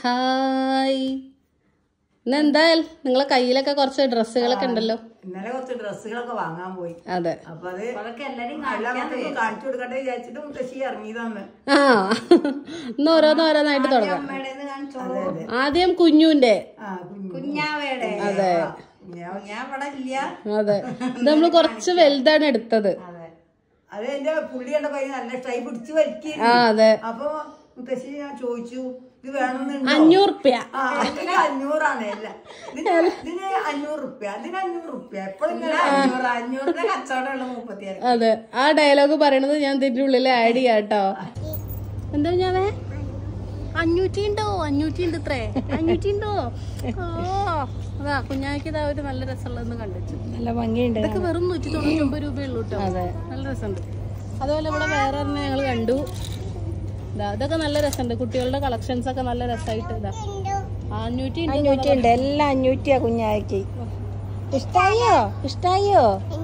Hi ഇന്ന് എന്തായാലും നിങ്ങളെ കയ്യിലൊക്കെ കുറച്ച് ഡ്രസ്സുകളൊക്കെ ഉണ്ടല്ലോ ഇന്നലെ കുറച്ച് ഡ്രസ്സുകളൊക്കെ വാങ്ങാൻ പോയി അതെ അപ്പൊ അത് അതൊക്കെ എല്ലാരും എല്ലാ മക്കൾക്കും കാണിച്ചു കൊടുക്കട്ടെ വിചാരിച്ചിട്ട് മുത്തശ്ശി ഇറങ്ങിയതാണ് ആ ഇന്ന് ഓരോന്ന് ഓരോന്നായിട്ട് തുടങ്ങാം അമ്മയുടെ കാണിച്ചോളൂ ആദ്യം കുഞ്ഞുന്റെ ആ കുഞ്ഞു കുഞ്ഞാവയുടെ അതെ ഞാൻ ഞാൻ ഇവിടെ ഇല്ല അതെ ഇത് നമ്മള് കുറച്ച് വലുതാണ് എടുത്തത് അതെ അത് എന്റെ പുള്ളി കണ്ട കൈ നല്ല ഇഷ്ടമായി പിടിച്ച് വലിക്കി ആ അതെ അപ്പൊ മുത്തശ്ശി ഞാൻ ചോദിച്ചു ഇത് വേണമെന്നുണ്ടോ അഞ്ഞൂറ് റുപ്യ ആ ഇതിന് അഞ്ഞൂറാണ് അല്ല ഇതിന് ഇതിന് അഞ്ഞൂറ് റുപ്യ അതിന് അഞ്ഞൂറ് റുപ്യ എപ്പോഴും ഇങ്ങനെ അഞ്ഞൂറ് അഞ്ഞൂറിന്റെ കച്ചവടമുള്ള മുപ്പത്തിയാറ് അതെ ആ ഡയലോഗ് പറയണത് ഞാൻ ഇതിന്റെ ഉള്ളിൽ ആഡ് ചെയ്യാം കേട്ടോ എന്താ ഞാവേ അഞ്ഞൂറ്റി ഉണ്ടോ അഞ്ഞൂറ്റി ഉണ്ട് ഇത്രേ അഞ്ഞൂറ്റി ഉണ്ടോ ഓ അതാ കുഞ്ഞാക്ക് ഇതാ ഒരു നല്ല രസമുള്ളതെന്ന് കണ്ടിച്ചു നല്ല ഭംഗിയുണ്ട് ഇതൊക്കെ വെറും നൂറ്റി തൊണ്ണൂറ്റി ഒമ്പത് രൂപയുള്ളൂ കേട്ടോ നല്ല രസമുണ്ട് അതുപോലെ ഇവിടെ വേറെ ഒരെണ്ണം ഞങ്ങൾ കണ്ടു ഇതാ ഇതൊക്കെ നല്ല രസമുണ്ട് കുട്ടികളുടെ കളക്ഷൻസ് ഒക്കെ നല്ല രസമായിട്ട് ഇതാ അഞ്ഞൂറ്റി ഉണ്ട് അഞ്ഞൂറ്റി ഉണ്ട് എല്ലാം അഞ്ഞൂറ്റിയാ കുഞ്ഞായ്ക്ക് ഇഷ്ടായോ ഇഷ്ടായോ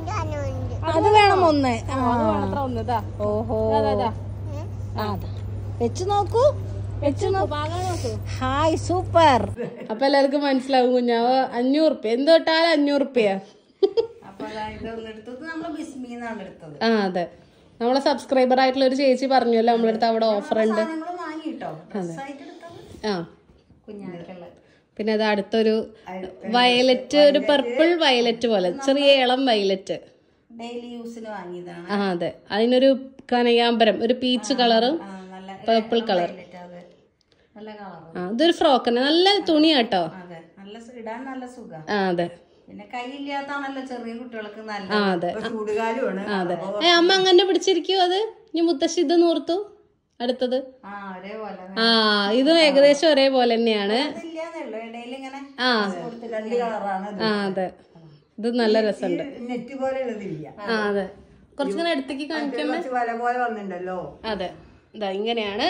അത് വേണം ഒന്ന് ആ. അത് വേണത്ര ഒന്നതാ ഓഹോ അതാ അതാ ആ, അതാ വെച്ച് നോക്കൂ വെച്ച് നോക്കൂ പാകാൻ നോക്കൂ ഹായ് സൂപ്പർ അപ്പൊ എല്ലാവർക്കും മനസ്സിലാവും കുഞ്ഞാവ് അഞ്ഞൂറ് റുപ്യ എന്ത് തൊട്ടാലും അഞ്ഞൂറ് റുപ്യ അപ്പൊ അതാ ഇതൊന്നും എടുത്തത് നമ്മള് ബിസ്മിന്നാണ് എടുത്തത് ആ അതെ നമ്മളെ സബ്സ്ക്രൈബർ ആയിട്ടുള്ള ഒരു ചേച്ചി പറഞ്ഞല്ലോ നമ്മളടുത്ത് അവിടെ ഓഫർ ഉണ്ട് സാധനങ്ങൾ വാങ്ങിട്ടോ ഡ്രസ്സായിട്ട് എടുത്തത് ആ കുഞ്ഞാക്കുള്ള പിന്നെ അത് അടുത്തൊരു വയലറ്റ് ഒരു പർപ്പിൾ വയലറ്റ് പോലെ ചെറിയ ഇളം വയലറ്റ് ഡെയിലി യൂസിന് വാങ്ങിയതാണ് ആ അതെ അതിനൊരു കനകാമ്പരം ഒരു പീച്ച് കളറും ആ, നല്ല പർപ്പിൾ കളർ violet അത് നല്ല കളർ ആ ഇതൊരു ഫ്രോക്ക് തന്നെ നല്ല തുണിയാട്ടോ അതെ നല്ല സു- ഇടാൻ നല്ല സുഖ ആ അതെ പിന്നെ കൈയില്ലാത്താണല്ലോ ചെറിയ കുട്ടികൾക്ക് നല്ല ആ അതെ ഇപ്പൊ ചൂടുകാലമാണ് അതെ ഏ അമ്മ അങ്ങനെ പിടിച്ചിരിക്കോ അത് ഇനി മുത്തശ്ശി ഇത് നൂർത്തു അടുത്തത് ആ ഒരേപോലെ ആ ഇതും ഏകദേശം ഒരേപോലെ തന്നെയാണ് ഇല്ലാന്നേ ഉള്ളൂ ഇടയിൽ ഇങ്ങനെ ആ രണ്ട് കളറാണ് ആ അതെ ഇത് നല്ല രസമുണ്ട് നെറ്റ് പോലെ ഉള്ളതില്ല ആ അതെ കുറച്ചിങ്ങനെ അടുത്തേക്ക് കാണിക്കാൻ കുറച്ച് വല പോലെ വന്നിട്ടുണ്ടല്ലോ അതെ ഇതാ ഇങ്ങനെയാണ്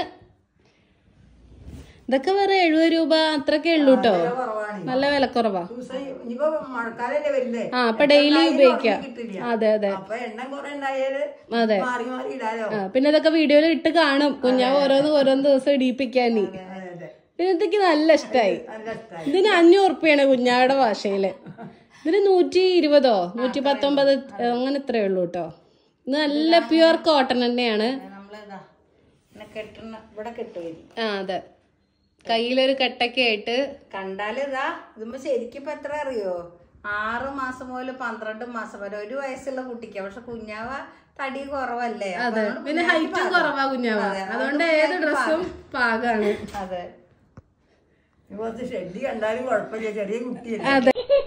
ഇതൊക്കെ വേറെ എഴുപത് രൂപ അത്രക്കെ ഉള്ളൂ കേട്ടോ വില കുറവാണ് നല്ല വിലക്കുറവാ ദിവസം ഇനിയിപ്പോ മഴക്കാലല്ലേ വരുന്നേ ആ അപ്പൊ ഡെയിലി ഉപയോഗിക്കാം കിട്ടില്ല അതെ അതെ അപ്പൊ എണ്ണം കുറെ ഉണ്ടായാല് അതെ മാറി മാറി ഇടാലോ ആ പിന്നെ ഇതൊക്കെ വീഡിയോയിൽ ഇട്ട് കാണും കുഞ്ഞാവ് ഓരോന്ന് ഓരോന്ന് ദിവസം ഇടിയിപ്പിക്കാനി അതെ അതെ പിന്നെ ഇതൊക്കെ നല്ല ഇഷ്ടായി നല്ല ഇഷ്ടമായി ഇതിന് അഞ്ഞൂറ് ഉറുപ്പ്യാണ് കുഞ്ഞാവിടെ ഭാഷയില് ഇതിന് നൂറ്റി ഇരുപതോ നൂറ്റി പത്തൊമ്പത് അങ്ങനെ ഇത്രയേ ഉള്ളൂ കേട്ടോ ഇത് നല്ല പ്യുവർ കോട്ടൺ തന്നെയാണ് നമ്മളിതാ ഇങ്ങനെ കെട്ടണ ഇവിടെ കെട്ടുവരും ആ അതെ കയ്യിലൊരു കെട്ടൊക്കെ ആയിട്ട് കണ്ടാല് ഇതാ ഇതുമ്പോ ശരിക്കും ഇപ്പൊ എത്ര അറിയോ ആറ് മാസം മുതൽ പന്ത്രണ്ട് മാസം വരെ ഒരു വയസ്സുള്ള കുട്ടിക്ക് പക്ഷെ കുഞ്ഞാവ തടി കുറവല്ലേ അപ്പൊ അതെ അതുകൊണ്ട് പിന്നെ കുഞ്ഞാവയ്ക്ക് ഹൈറ്റും പാകാം. കുറവാ കുഞ്ഞാവ അതെ, അതുകൊണ്ട് അതുകൊണ്ട് ഏത് കുഞ്ഞാവയ്ക്ക് ഡ്രസ്സും പാകാണ് അതെ ഇനി കുറച്ച് ഷെഡ് കണ്ടാലും കുഴപ്പമില്ല ചെറിയ കുട്ടിയല്ലേ അതെ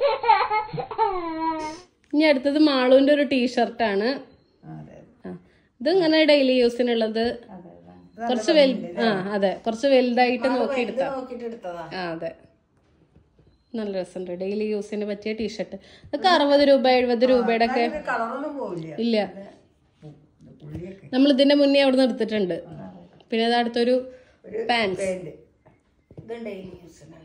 ഇനി അടുത്തത് മാളുവിന്റെ ഒരു ടീഷർട്ടാണ് അതെ ഇത് ഇങ്ങനെ ഡെയിലി യൂസിനുള്ളത് അതെ അതെ കുറച്ച് വലു ആ അതെ കുറച്ച് വലുതായിട്ട് നോക്കി ഇത് എടുത്താ നോക്കിട്ട് എടുത്തതാ ആ അതെ നല്ല രസമുണ്ട് ഡെയിലി യൂസിന് പറ്റിയ ടീഷർട്ട് ഇതൊക്കെ അറുപത് രൂപ എഴുപത് രൂപയുടെ ഒക്കെ ഇത് കളറൊന്നും പോവില്ല ഇല്ല പുള്ളിയൊക്കെ നമ്മൾ ഇതിന്റെ മുന്നേ അവിടെ നിന്ന് എടുത്തിട്ടുണ്ട് പിന്നെ അത് അടുത്തൊരു പാൻസ് പാന്റ് ഇത് ഡെയിലി യൂസിനുള്ള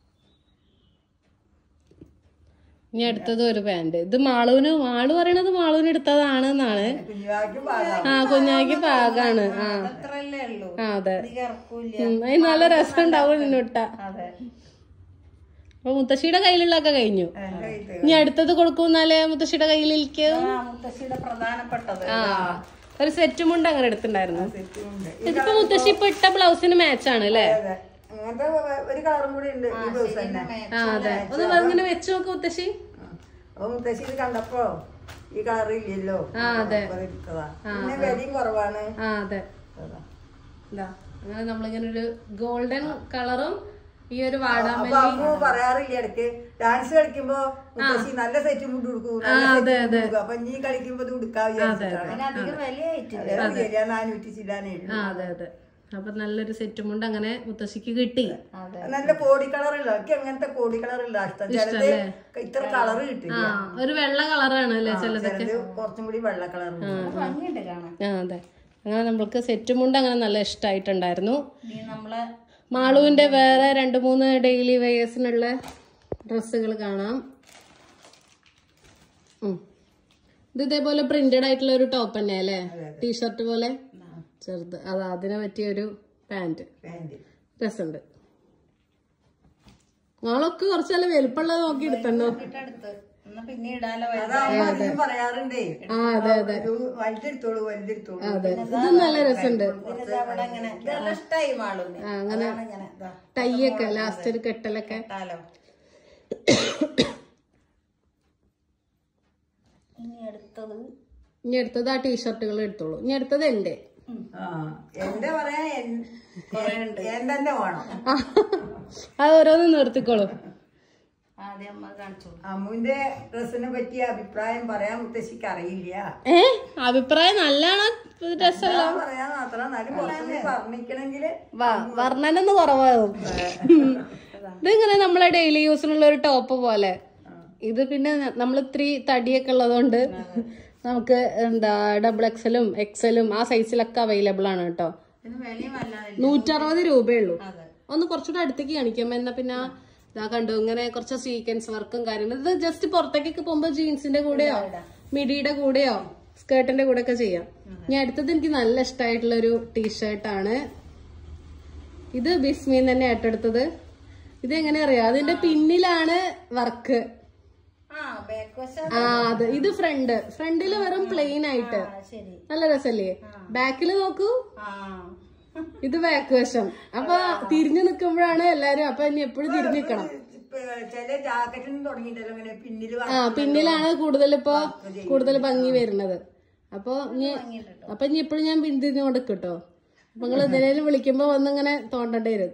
ഇനി അടുത്തത് ഒരു പാന്റ് ഇത് മാളുവിന് മാളു പറയണത് മാളുവിന് എടുത്തതാണ് എന്നാണ് കുഞ്ഞുവാക്കും പാകാം ആ കുഞ്ഞാക്ക് പാകാണ് ആ അത്രല്ലേ ഉള്ളൂ ആ അതെ അധികം ഇറക്കൂല ഉം, അതിന് നല്ല രസം ഉണ്ടാവും നിന്നിട്ട അതെ അപ്പൊ മുത്തശ്ശിയുടെ കയ്യിലുള്ളതൊക്കെ കഴിഞ്ഞു എന്റെ കയ്യിൽ ഇനി അടുത്തത് കൊടുക്കുന്നാലേ മുത്തശ്ശിയുടെ കയ്യിലിരിക്കും ആ മുത്തശ്ശിയുടെ പ്രധാനപ്പെട്ടത് ആ ഒരു സെറ്റും മുണ്ട് അങ്ങനെ എടുത്തിട്ടുണ്ടായിരുന്നു സെറ്റുമുണ്ട് ഇതിപ്പോ മുത്തശ്ശി ഇപ്പൊ ഇട്ട ബ്ലൗസിന് മാച്ച് ആണ് അല്ലേ അതെ അങ്ങനത്തെ ഒരു കളറും കൂടി ഉണ്ട് ഈ ബ്ലൗസ് തന്നെ ആ അതെ ഒന്ന് ഇങ്ങനെ വെച്ച് നോക്ക് മുത്തശ്ശി അപ്പൊ മുത്തശ്ശി ഇത് കണ്ടപ്പോ ഈ കളർ ഇല്ലല്ലോ ആ അതെ അപ്പൊ ഇത് എടുത്തതാ പിന്നെ വിലയും കുറവാണ് ആ അതെ അതാ. ഇതാ അങ്ങനെ നമ്മളിങ്ങനെ ഒരു ഗോൾഡൻ കളറും ഈ ഒരു അപ്പൊ വാടാമല്ലി അമ്മ പറയാറില്ല ഇടയ്ക്ക് ഡാൻസ് കളിക്കുമ്പോ മുത്തശ്ശി നല്ല സെറ്റ് മുണ്ട് കൊടുക്കും നല്ല സെറ്റ് മുണ്ട് കൊടുക്കും അപ്പൊ നീ കളിക്കുമ്പോ ഇത് ഉടുക്കാൻ വിചാരിച്ചിട്ടാണ് അതിന് അധികം വിലയായിട്ടില്ല അതെ, ശരിയാ നാനൂറ്റി ചില്ലാനേ ഉള്ളൂ ആ അതെ അതെ അപ്പൊ നല്ലൊരു സെറ്റും കൊണ്ട് അങ്ങനെ മുത്തശ്ശിക്ക് കിട്ടി അതെ നല്ല കോടി കളറുള്ള എനിക്ക് അങ്ങനത്തെ കോടി കളറുള്ള ഇഷ്ടം ചിലത് ഇത്ര കളറ് കിട്ടില്ല ആ ഒരു വെള്ള കളറാണ് അല്ലേ ചിലതൊക്കെ ചിലത് കുറച്ചും കൂടി വെള്ള കളർ ഭംഗിയുണ്ട് കാണാൻ ആ അതെ അങ്ങനെ നമ്മൾക്ക് സെറ്റും കൊണ്ട് അങ്ങനെ നല്ല ഇഷ്ടമായിട്ടുണ്ടായിരുന്നു ഇനി നമ്മളെ മാളുവിന്റെ വേറെ രണ്ട് മൂന്ന് ഡെയിലി വെയേഴ്സിനുള്ള ഡ്രസ്സുകൾ കാണാം ഉം. ഇത് ഇതേപോലെ പ്രിന്റഡ് ആയിട്ടുള്ള ഒരു ടോപ്പ് തന്നെ അല്ലേ ടീഷർട്ട് പോലെ ചെറുത് അത് അതിനെ പറ്റിയ ഒരു പാന്റ് പാന്റ് രസമുണ്ട് ഞങ്ങളൊക്കെ കുറച്ച് നല്ല വലുപ്പമുള്ളത് നോക്കി എടുത്തോ അടുത്ത് എന്നാ പിന്നെ ഇടാലോ അതാവുമ്പോ അധികം പറയാറുണ്ടേ ആ അതെ അതെ ഒരു വലുതെടുത്തോളൂ വലുതെടുത്തോളൂ അതെ ഇത് നല്ല രസമുണ്ട് ഇതിനിത് അവിടെ ഇങ്ങനെ ഇതെല്ലാം ഇഷ്ടായി മാളൂന് അങ്ങനെ അതാണ് ഇങ്ങനെ ഇതാ ടൈയൊക്കെ ലാസ്റ്റ് ഒരു കെട്ടലൊക്കെ ഇട്ടാലോ ഇനി അടുത്തത് ഇനി അടുത്തത് ആ ടീഷർട്ടുകൾ എടുത്തോളൂ ഇനി അടുത്തത് എന്റെ ആ എന്റെ പറയാ എൻ- എൻ തന്നെ വേണം ആ, അത് ഓരോന്ന് നിർത്തിക്കോളൂ ആദ്യം അമ്മ കാണിച്ചു കൊടുക്കും. അമ്മുവിന്റെ ഡ്രസ്സിനെ പറ്റിയ അഭിപ്രായം പറയാൻ മുത്തശ്ശിക്ക് അറിയില്ല ഏ അഭിപ്രായം നല്ലതാണോ രസമല്ല ഞാൻ പറയാൻ മാത്രം എന്നാലും കുറച്ചുകൂടി പറഞ്ഞിക്കണെങ്കില് വർണ്ണനൊന്ന് കുറവാകും ഇതിങ്ങനെ നമ്മളെ ഡെയിലി യൂസിനുള്ള ഒരു ടോപ്പ് പോലെ ഇത് പിന്നെ നമ്മൾ ഇത്തിരി തടിയൊക്കെ ഉള്ളതുകൊണ്ട് നമുക്ക് എന്താ ഡബിൾ എക്സലും എക്സലും ആ സൈസിലൊക്കെ അവൈലബിൾ ആണ് കേട്ടോ പിന്നെ വിലയും അല്ലാതെ നൂറ്ററുപത് രൂപയുള്ളൂ ഒന്ന് കുറച്ചുകൂടെ അടുത്തേക്ക് കാണിക്കാം എന്നാ പിന്നെ ഇതാ കണ്ടു ഇങ്ങനെ കുറച്ച് സീക്വൻസ് വർക്കും കാര്യങ്ങളും ഇത് ജസ്റ്റ് പുറത്തേക്കൊക്കെ പോകുമ്പോ ജീൻസിന്റെ കൂടെയോ മിഡിയുടെ കൂടെയോ സ്കേർട്ടിന്റെ കൂടെ ഒക്കെ ചെയ്യാം ഇനി അടുത്തത് എനിക്ക് നല്ല ഇഷ്ടമായിട്ടുള്ള ഒരു ടീഷർട്ടാണ് ഇത് ബിസ്മിന്ന് തന്നെ ഏറ്റെടുത്തത് ഇത് എങ്ങനെ അറിയാം അതിന്റെ പിന്നിലാണ് വർക്ക് ആ ബാക്ക് വശം ആ അത് ഇത് ഫ്രണ്ട് ഫ്രണ്ടില് വെറും പ്ലെയിൻ ആയിട്ട് ആ, ശരി നല്ല രസല്ലേ ബാക്കില് നോക്കൂ ആ ഇത് ബാക്ക് വശം അപ്പൊ തിരിഞ്ഞു നിക്കുമ്പോഴാണ് എല്ലാരും അപ്പൊ ഇനി എപ്പോഴും തിരിഞ്ഞു നിക്കണം ഇപ്പൊ ചില ജാക്കറ്റിന് തുടങ്ങിയിട്ടല്ലോ ഇങ്ങനെ പിന്നില് ആ പിന്നിലാണ് കൂടുതൽ ഇപ്പൊ കൂടുതൽ ഭംഗി വരുന്നത് അപ്പൊ ഇനി അപ്പൊ ഇനി എപ്പോഴും ഞാൻ പിന്തിരിഞ്ഞു കൊടുക്കും കേട്ടോ അപ്പൊ നിങ്ങൾ എന്തിനേലും വിളിക്കുമ്പോ വന്ന് ഇങ്ങനെ തോണ്ടേണ്ടി വരും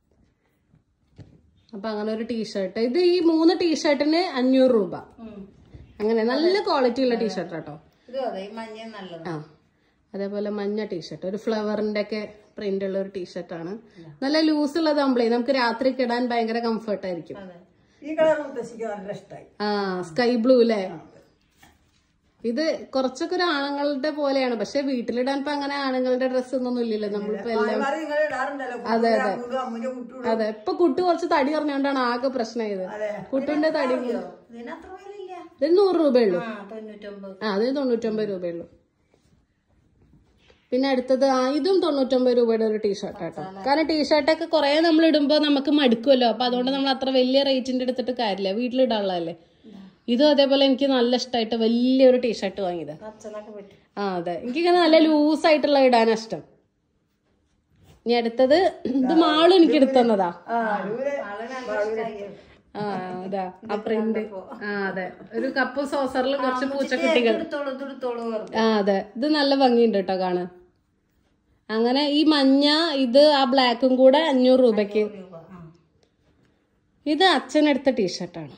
അപ്പൊ അങ്ങനെ ഒരു ടീഷർട്ട് ഇത് ഈ മൂന്ന് ടീഷർട്ടിന് അഞ്ഞൂറ് രൂപ ഉം. അങ്ങനെ നല്ല ക്വാളിറ്റി ഉള്ള ടീഷർട്ട് കേട്ടോ ഇതും അതെ ഈ മഞ്ഞ നല്ലത് ആ അതേപോലെ മഞ്ഞ ടീഷർട്ട് ഒരു ഫ്ലവറിന്റെ ഒക്കെ പ്രിന്റ് ഉള്ള ഒരു ടീഷർട്ടാണ് നല്ല ലൂസ് ഉള്ളതാകുമ്പോഴേ നമുക്ക് രാത്രി ഇടാൻ ഭയങ്കര കംഫർട്ട് ആയിരിക്കും അതെ ഈ കളർ മുത്തശ്ശിക്ക് നല്ല ഇഷ്ടമായി ആ സ്കൈ ബ്ലൂ അല്ലേ ഇത് കുറച്ചൊക്കെ ഒരു ആണുങ്ങളുടെ പോലെയാണ് പക്ഷെ വീട്ടിലിടാൻ ഇപ്പൊ അങ്ങനെ ആണുങ്ങളുടെ ഡ്രസ്സ് ഒന്നും ഇല്ലല്ലോ നമ്മളിപ്പോ എല്ലാം മാറി നിങ്ങൾ ഇടാറുണ്ടല്ലോ അമ്മൂടെ അമ്മുന്റെ കുട്ടിയോട് അതെ ഇപ്പൊ കുട്ടി കുറച്ച് തടി പറഞ്ഞോണ്ടാണ് ആകെ പ്രശ്നമായത് കുട്ടിന്റെ തടി ഇതിന് അത്ര വിലയില്ല ഇതിന് നൂറ് രൂപയുള്ളൂ ആ തൊണ്ണൂറ്റൊമ്പത് ആ അതിന് തൊണ്ണൂറ്റൊമ്പത് രൂപയുള്ളൂ പിന്നെ അടുത്തത് ആ ഇതും തൊണ്ണൂറ്റൊമ്പത് രൂപയുടെ ഒരു ടീഷർട്ട് കേട്ടോ കാരണം ടീഷർട്ടൊക്കെ കുറെ നമ്മൾ ഇടുമ്പോ നമുക്ക് മടുക്കുമല്ലോ അപ്പൊ അതുകൊണ്ട് നമ്മൾ അത്ര വലിയ റേറ്റിന്റെ എടുത്തിട്ട് കാര്യമില്ല വീട്ടിലിടാനുള്ളതല്ലേ ഇതും അതേപോലെ എനിക്ക് നല്ല ഇഷ്ടമായിട്ട് വലിയൊരു ടീഷർട്ട് വാങ്ങിയത് അച്ഛനൊക്കെ പറ്റും ആ അതെ എനിക്കിങ്ങനെ നല്ല ലൂസ് ആയിട്ടുള്ള ഇടാനാ ഇഷ്ടം ഇനി അടുത്തത് ഇത് മാളും എനിക്ക് എടുത്തന്നതാ ആ അടിപൊളി ആ അതാ ആ പ്രിന്റ് ആ അതെ ഒരു കപ്പ് സോസറിൽ കുറച്ച് പൂച്ചക്കുട്ടികൾ എടുത്തോളൂ ഇത് എടുത്തോളൂ പറഞ്ഞു ആ അതെ ഇത് നല്ല ഭംഗിയുണ്ട് കേട്ടോ കാണാൻ അങ്ങനെ ഈ മഞ്ഞ ഇത് ആ ബ്ലാക്കും കൂടെ അഞ്ഞൂറ് രൂപയ്ക്ക് രൂപ ആ ഇത് അച്ഛനെടുത്ത ടീഷർട്ടാണ്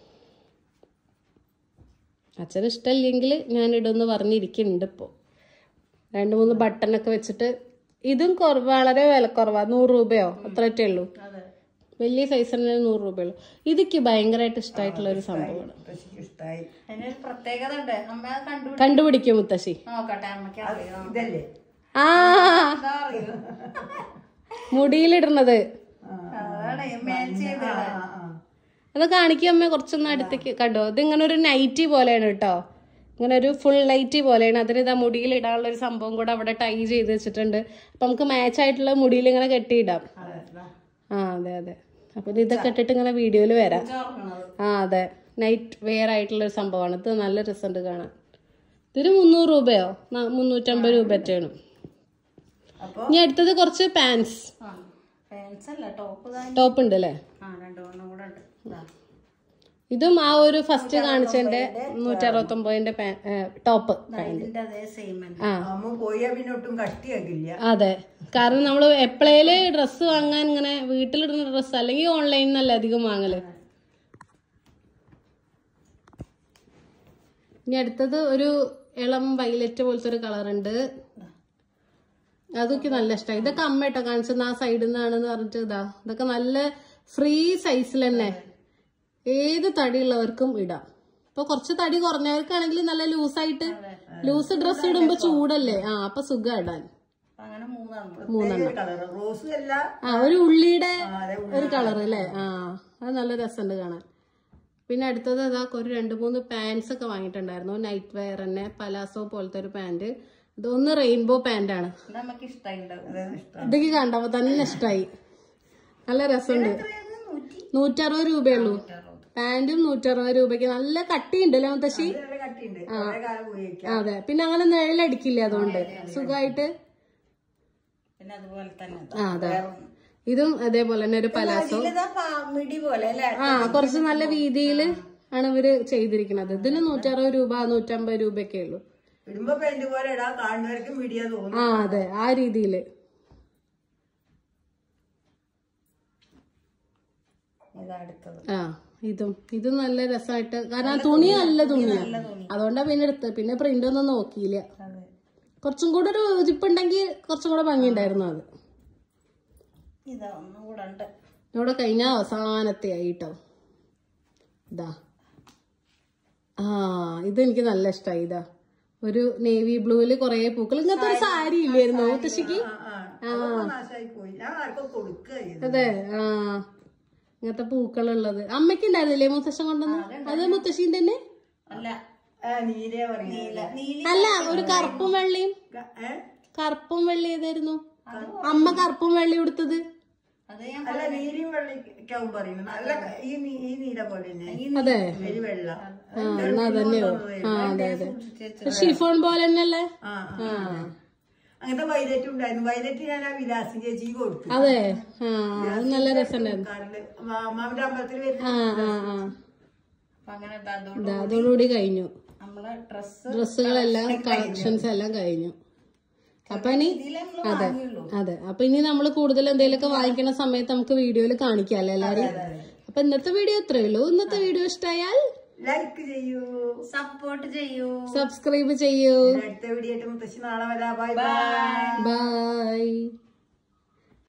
അച്ഛന് ഇഷ്ടമില്ലെങ്കിൽ ഞാൻ ഇടുമെന്ന് പറഞ്ഞിരിക്കുന്നുണ്ട് ഇപ്പോൾ രണ്ട് മൂന്ന് ബട്ടണൊക്കെ വെച്ചിട്ട് ഇതും കുറ വളരെ വിലക്കുറവാ നൂറ് രൂപയോ അത്രയൊക്കെ ഉള്ളൂ അതെ വലിയ സൈസിന് നൂറ് രൂപയുള്ളൂ ഇതൊക്കെ ഭയങ്കരമായിട്ട് ഇഷ്ടമായിട്ടുള്ള ഒരു സംഭവമാണ് മുത്തശ്ശിക്ക് ഇഷ്ടമായി അതിനൊരു പ്രത്യേകത ഉണ്ട് അമ്മ അത് കണ്ടുപിടി കണ്ടുപിടിക്കും മുത്തശ്ശി നോക്കട്ടെ അമ്മയ്ക്ക് അറിയാം ഇതല്ലേ ആ എന്താ അറിയോ മുടിയിലിടുന്നത് അതാണ് മാച്ച് ചെയ്ത് ആ ആ അത് കാണിക്കുമ്പോ കുറച്ചൊന്ന് അടുത്തേക്ക് കണ്ടോ ഇത് ഇങ്ങനെ ഒരു നൈറ്റി പോലെയാണ് കേട്ടോ ഇങ്ങനെ ഒരു ഫുൾ നൈറ്റി പോലെയാണ് അതിന് ഇതാ മുടിയിൽ ഇടാനുള്ള ഒരു സംഭവം കൂടെ അവിടെ ടൈ ചെയ്ത് വെച്ചിട്ടുണ്ട് അപ്പൊ നമുക്ക് മാച്ച് ആയിട്ടുള്ള മുടിയിൽ ഇങ്ങനെ കെട്ടിയിടാം ആ അതെ അതെ അപ്പൊ ഇത് ഇതൊക്കെ ഇട്ടിട്ട് ഇങ്ങനെ വീഡിയോയിൽ വരാം ആ അതെ നൈറ്റ് വെയർ ആയിട്ടുള്ള ഒരു സംഭവമാണ് ഇത് നല്ല റിസൾട്ട് കാണാൻ ഇതിന് മുന്നൂറ് രൂപയോ ന- മുന്നൂറ്റമ്പത് രൂപ ഒറ്റയാണ് ഇനി അടുത്തത് കുറച്ച് പാൻസ് ആ ഫാൻസ് അല്ല ടോപ്പ് താൻ ടോപ്പ് ഉണ്ട് അല്ലേ ആ രണ്ടു എണ്ണം കൂടെ ഉണ്ട് ഇതാ. ഇതും ആ ഒരു ഫസ്റ്റ് കാണിച്ചതിന്റെ നൂറ്റി അറുപത്തൊമ്പതിന്റെ ടോപ്പ് ഇതിന്റെ അതേ സെയിം തന്നെ ആ അമ്മ പോയാ പിന്നെ ഒട്ടും കഷ്ടിയാക്കില്ല അതെ കാരണം നമ്മൾ എപ്പോഴേല് ഡ്രസ്സ് വാങ്ങാൻ ഇങ്ങനെ വീട്ടിലിടുന്ന ഡ്രസ്സ് അല്ലെങ്കിൽ ഓൺലൈനിൽ നിന്നല്ല അധികം വാങ്ങല് ഇനി അടുത്തത് ഒരു ഇളം വൈലറ്റ് പോലത്തെ ഒരു കളർ ഉണ്ട് അതൊക്കെ നല്ല ഇഷ്ടമായി ഇതൊക്കെ അമ്മ കേട്ടോ കാണിച്ചത് ആ സൈഡിൽ നിന്നാണെന്ന് പറഞ്ഞിട്ട് ഇതാ ഇതൊക്കെ നല്ല ഫ്രീ സൈസിൽ തന്നെ ഏത് തടിയുള്ളവർക്കും ഇടാം ഇപ്പൊ കുറച്ച് തടി കുറഞ്ഞവർക്കാണെങ്കിൽ നല്ല ലൂസായിട്ട് ലൂസ് ഡ്രസ് ഇടുമ്പോ ചൂടല്ലേ ആ അപ്പൊ സുഖം ഇടാൻ അപ്പൊ അങ്ങനെ മൂന്നെണ്ണം മൂന്നെണ്ണം കളർ റോസും അല്ല ആ ഒരു ഉള്ളിയുടെ ആ, അതെ, ഒരു കളർ അല്ലേ ആ അത് നല്ല രസമുണ്ട് കാണാൻ പിന്നെ അടുത്തത് അതാ ഒരു രണ്ട് മൂന്ന് പാൻസ് ഒക്കെ വാങ്ങിയിട്ടുണ്ടായിരുന്നു നൈറ്റ് വെയർ തന്നെ പലാസോ പോലത്തെ ഒരു പാന്റ് ഇതൊന്ന് റെയിൻബോ പാന്റ് ആണ് ഇത് നമുക്ക് ഇഷ്ടമായിണ്ടാവും അതാണ് ഇഷ്ടം ഇതൊക്കെ കണ്ടപ്പോ തന്നെ ഇഷ്ടായി നല്ല രസമുണ്ട് നൂറ്ററുപത് രൂപയുള്ളൂ പാന്റും നൂറ്ററുപത് രൂപയ്ക്ക് നല്ല കട്ടിയുണ്ട് അല്ലേ മുത്തശ്ശി ഇത് നല്ല കട്ടിയുണ്ട് കുറെ കാലം ഉപയോഗിക്കാം അതെ പിന്നെ അങ്ങനെ നിഴലടിക്കില്ല അതുകൊണ്ട് സുഖമായിട്ട് പിന്നെ അതുപോലെ തന്നെ ആ അതെ ഇതും അതേപോലെ തന്നെ ഒരു പലാസോ ഇതിലിതാ പാ- മിടി പോലെ അല്ലേ ആ കുറച്ച് നല്ല രീതിയിൽ ആണ് ഇവര് ചെയ്തിരിക്കുന്നത് ഇതിന് നൂറ്ററുപത് രൂപ നൂറ്റമ്പത് രൂപയൊക്കെ ഉള്ളൂ ഇടുമ്പോ പെയിന്റ് പോലെ ഇടാം കാണുന്നവർക്ക് മീഡിയ തോന്നും ആ അതെ ആ രീതിയില് ഇതാ അടുത്തത് ആ ഇതും ഇതും നല്ല രസമായിട്ട് കാരണം ആ തുണി നല്ല തുണിയാണ് അതുകൊണ്ടാ പിന്നെ എടുത്തത് പിന്നെ പ്രിന്റ് ഒന്നും നോക്കിയില്ല അതെ കുറച്ചും കൂടെ ഒരു ഉതിപ്പുണ്ടെങ്കിൽ കുറച്ചും കൂടെ ഭംഗിയുണ്ടായിരുന്നു അത് ഇതാ ഒന്നും കൂടെ ഉണ്ട് ഇവിടെ കഴിഞ്ഞ അവസാനത്തെ ആയിട്ടോ ഇതാ ആ ഇത് എനിക്ക് നല്ല ഇഷ്ടമായി ഇതാ ഒരു നേവി ബ്ലൂവില് കൊറേ പൂക്കൾ ഇങ്ങനത്തെ ഒരു സാരി ഇല്ലായിരുന്നു മുത്തശ്ശിക്ക് ആ അതൊക്കെ നാശമായി പോയി ഞാൻ ആർക്കും കൊടുക്കുക ചെയ്തു അതെ ആ ഇങ്ങനത്തെ പൂക്കളുള്ളത് അമ്മയ്ക്ക് ഉണ്ടായിരുന്നില്ലേ മുത്തശ്ശൻ കൊണ്ടുവന്ന് അത് മുത്തശ്ശീന്റെ തന്നെ അല്ല ആ നീലേ പറയുന്നില്ല നീലി അല്ല ഒരു കറുപ്പും വെള്ളിയും ഏ കറുപ്പും വെള്ളി ഏതായിരുന്നു അമ്മ കറുപ്പും വെള്ളി കൊടുത്തത് അത് ഞാൻ അല്ല നീലയും വെള്ളയ്ക്കാവും പറയുന്നത് നല്ല ഈ നീ- ഈ നീല പോലെ തന്നെ അതെ ഒരു വെള്ള ആ എന്നാ അതന്നെയോ ആ അതെ അതെ സൂക്ഷിച്ച് ഷിഫോൺ പോലെ തന്നെയല്ലേ ആ ആ അങ്ങനത്തെ വൈലറ്റ് ഉണ്ടായിരുന്നു വൈലറ്റ് ഞാൻ ആ വിലാസം ചേച്ചി കൊടുത്തു അതെ ആ അത് നല്ല രസമുണ്ടായിരുന്നു കാറില് മാമാവിന്റെ അമ്പലത്തിൽ വരുന്ന ആ ആ ആ അപ്പൊ അങ്ങനെ ഇതാ അതുകൊണ്ട് ഇതാ, അതോടുകൂടി കഴിഞ്ഞു നമ്മളെ ഡ്രസ്സ് ഡ്രസ്സുകളെല്ലാം കളക്ഷൻസ് എല്ലാം കഴിഞ്ഞു അപ്പൊ ഇനി ഇതിലെ നമ്മള് അതെ വാങ്ങിയുള്ളൂ അതെ അപ്പൊ ഇനി നമ്മൾ കൂടുതൽ എന്തെങ്കിലുമൊക്കെ വാങ്ങിക്കുന്ന സമയത്ത് നമുക്ക് വീഡിയോയിൽ കാണിക്കാല്ലേ എല്ലാരും അപ്പൊ ഇന്നത്തെ വീഡിയോ ഇത്രയേ ഉള്ളൂ ഇന്നത്തെ വീഡിയോ ഇഷ്ടമായാൽ ലൈക്ക് ചെയ്യൂ സപ്പോർട്ട് ചെയ്യൂ സബ്സ്ക്രൈബ് ചെയ്യൂ അടുത്ത വീഡിയോ ആയിട്ട് മുത്തശ്ശി നാളെ വരാം ബൈ ബൈ ബൈ